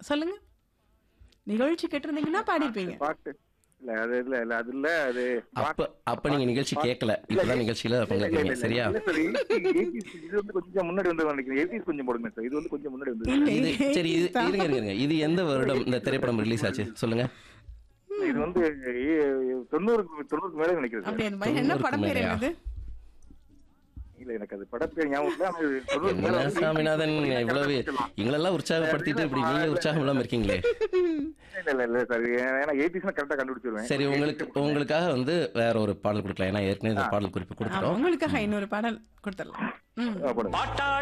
சொல்லுங்க நிகழ்ச்சி கேட்டிருந்தீங்கன்னா பாடிருப்பீங்க பாட்டு இல்ல அது இல்ல இல்ல அது இல்ல அது அப்ப அப்ப நீங்க நிகழ்ச்சி கேட்கல இப்பதான் நிகழ்ச்சியில பங்கேற்கிறீங்க சரியா இல்ல சார் இது வந்து கொஞ்சம் முன்னாடி வந்து நினைக்கிறேன் எயிட்டிஸ் கொஞ்சம் போடுங்க சார் இது வந்து கொஞ்சம் முன்னாடி வந்து இல்ல, இது சரி இது இருங்க இருங்க, இருங்க இது எந்த வருடம் இந்த திரைப்படம் ரிலீஸ் ஆச்சு சொல்லுங்க இது வந்து ஏ- தொண்ணூறுக்கு தொண்ணூறுக்கு மேல நினைக்கிறேன் சார் அப்படி அந்த மாதிரி என்ன படம் பேர் மேலையா? என்னது இல்ல எனக்கு அது படப்பேர் ஞாபகம் இல்ல ஆனா இது தொண்ணூறுக்கு மேல என்ன வந்து சாமிநாதன் இவ்வளவு எங்களெல்லாம் உற்சாகப்படுத்திட்டு இப்படி நீங்க உற்சாகம் இல்லாம இருக்கீங்களே இல்ல இல்ல இல்ல சார் ஏன்னா எயிட்டிஸ் கரெக்டா கண்டுபிடிச்சிருவேன் சரி உங்களுக்கு உங்களுக்காக வந்து வேற ஒரு பாடல் கொடுக்கலாம் ஏன்னா ஏற்கனவே இந்த பாடல் குறிப்பு ஆமா, கொடுத்துட்டோம் உங்களுக்காக இன்னொரு பாடல் கொடுத்துடலாம் ம் ஆ, போடுங்க